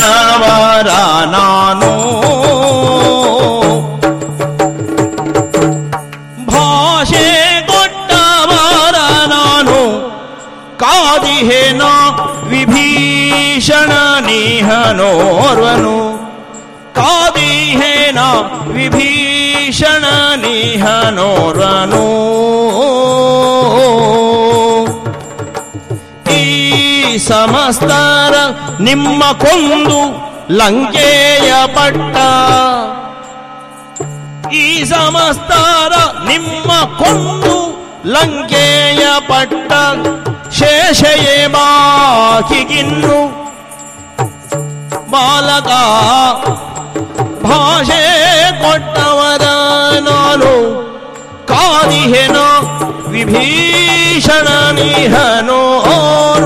ಕೊಟ್ಟವರ ನಾನು ಭಾಷೆ ಕೊಟ್ಟವರ ನಾನು ಕಾದಿಹೇನ ವಿಭೀಷಣ ನಿಹನೋರ್ವನು ಕಾದಿಹೇನ ವಿಭೀಷಣ ನಿಹನೋರ್ವನು ಈ ಸಮಸ್ತರ ನಿಮ್ಮ ಕೊಂದು ಲಂಕೆಯ ಪಟ್ಟ ಈ ಸಮಸ್ತರ ನಿಮ್ಮ ಕೊಂದು ಲಂಕೆಯ ಪಟ್ಟ ಶೇಷಯೇ ಬಾಕಿಗಿನ್ನು ಬಾಲಕ ಭಾಷೆ ಕೊಟ್ಟವರ ನಾನು ಕಾದಿಹೆನೋ ವಿಭೀಷಣ ನಿಹನೋ